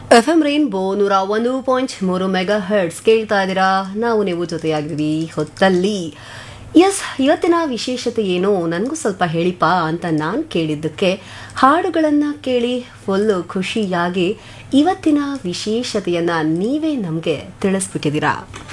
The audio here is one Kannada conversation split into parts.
ಎಫ್ ಎಂ ರೈನ್ಬೋ ನೂರ ಒಂದು ಪಾಯಿಂಟ್ ಮೂರು ಮೆಗಾ ಹರ್ಟ್ಸ್ ಕೇಳ್ತಾ ಇದ್ದೀರಾ ನಾವು ನೀವು ಜೊತೆಯಾಗಿದ್ದೀವಿ ಹೊತ್ತಲ್ಲಿ ಎಸ್ ಇವತ್ತಿನ ವಿಶೇಷತೆ ಏನು ನನಗೂ ಸ್ವಲ್ಪ ಹೇಳಿಪ ಅಂತ ನಾನು ಕೇಳಿದ್ದಕ್ಕೆ ಹಾಡುಗಳನ್ನು ಕೇಳಿ ಫುಲ್ಲು ಖುಷಿಯಾಗಿ ಇವತ್ತಿನ ವಿಶೇಷತೆಯನ್ನು ನೀವೇ ನಮಗೆ ತಿಳಿಸ್ಬಿಟ್ಟಿದ್ದೀರಾ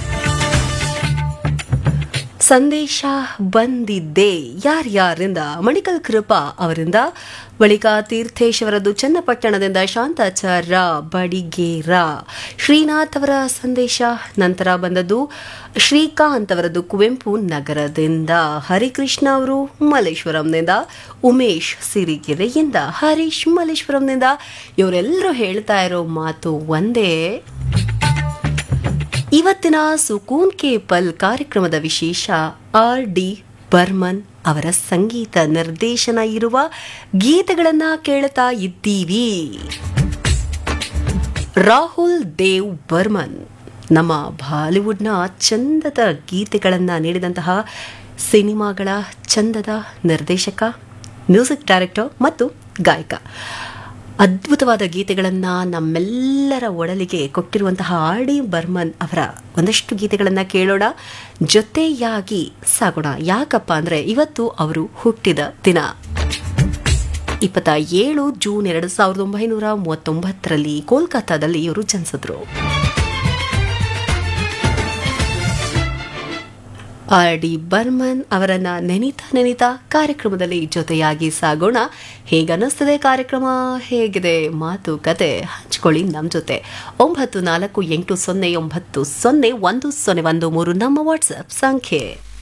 ಸಂದೇಶ ಬಂದಿದ್ದೆ ಯಾರ್ಯಾರಿಂದ ಮಣಿಕಲ್ ಕೃಪಾ ಅವರಿಂದ ಬಳಿಕ ತೀರ್ಥೇಶ್ ಅವರದ್ದು ಚನ್ನಪಟ್ಟಣದಿಂದ ಶಾಂತಾಚಾರ್ಯ ಬಡಿಗೇರ ಶ್ರೀನಾಥ್ ಅವರ ಸಂದೇಶ ನಂತರ ಬಂದದ್ದು ಶ್ರೀಕಾಂತ್ ಅವರದ್ದು ಕುವೆಂಪು ನಗರದಿಂದ ಹರಿಕೃಷ್ಣ ಅವರು ಮಲ್ಲೇಶ್ವರಂನಿಂದ ಉಮೇಶ್ ಸಿರಿಗೆರೆಯಿಂದ ಹರೀಶ್ ಮಲ್ಲೇಶ್ವರಂನಿಂದ ಇವರೆಲ್ಲರೂ ಹೇಳ್ತಾ ಇರೋ ಮಾತು ಒಂದೇ ಇವತ್ತಿನ ಸುಕೂನ್ ಕೆ ಪಲ್ ಕಾರ್ಯಕ್ರಮದ ವಿಶೇಷ ಆರ್ ಡಿ ಬರ್ಮನ್ ಅವರ ಸಂಗೀತ ನಿರ್ದೇಶನ ಇರುವ ಗೀತೆಗಳನ್ನ ಕೇಳ್ತಾ ಇದ್ದೀವಿ ರಾಹುಲ್ ದೇವ್ ಬರ್ಮನ್ ನಮ್ಮ ಬಾಲಿವುಡ್ನ ಚಂದದ ಗೀತೆಗಳನ್ನ ನೀಡಿದಂತಹ ಸಿನಿಮಾಗಳ ಚಂದದ ನಿರ್ದೇಶಕ ಮ್ಯೂಸಿಕ್ ಡೈರೆಕ್ಟರ್ ಮತ್ತು ಗಾಯಕ ಅದ್ಭುತವಾದ ಗೀತೆಗಳನ್ನು ನಮ್ಮೆಲ್ಲರ ಒಡಲಿಗೆ ಕೊಟ್ಟಿರುವಂತಹ ಆರ್ ಡಿ ಬರ್ಮನ್ ಅವರ ಒಂದಷ್ಟು ಗೀತೆಗಳನ್ನು ಕೇಳೋಣ ಜೊತೆಯಾಗಿ ಸಾಗೋಣ ಯಾಕಪ್ಪ ಅಂದರೆ ಇವತ್ತು ಅವರು ಹುಟ್ಟಿದ ದಿನ ಇಪ್ಪತ್ತ ಏಳು ಜೂನ್ ಎರಡು ಸಾವಿರದ ಒಂಬೈನೂರ ಮೂವತ್ತೊಂಬತ್ತರಲ್ಲಿ ಕೋಲ್ಕತ್ತಾದಲ್ಲಿ ಇವರು ಜನಿಸಿದ್ರು ಆರ್ ಡಿ ಬರ್ಮನ್ ಅವರನ್ನ ನೆನಿತಾ ನೆನಿತಾ ಕಾರ್ಯಕ್ರಮದಲ್ಲಿ ಜೊತೆಯಾಗಿ ಸಾಗೋಣ ಹೇಗನ್ನಿಸ್ತದೆ ಕಾರ್ಯಕ್ರಮ ಹೇಗಿದೆ ಮಾತುಕತೆ ಹಂಚ್ಕೊಳ್ಳಿ ನಮ್ಮ ಜೊತೆ ಒಂಬತ್ತು ನಾಲ್ಕು ಎಂಟು ಸೊನ್ನೆ ಒಂಬತ್ತು ಸೊನ್ನೆ ಒಂದು ಸೊನ್ನೆ ಒಂದು ಮೂರು ನಮ್ಮ ವಾಟ್ಸಪ್ ಸಂಖ್ಯೆ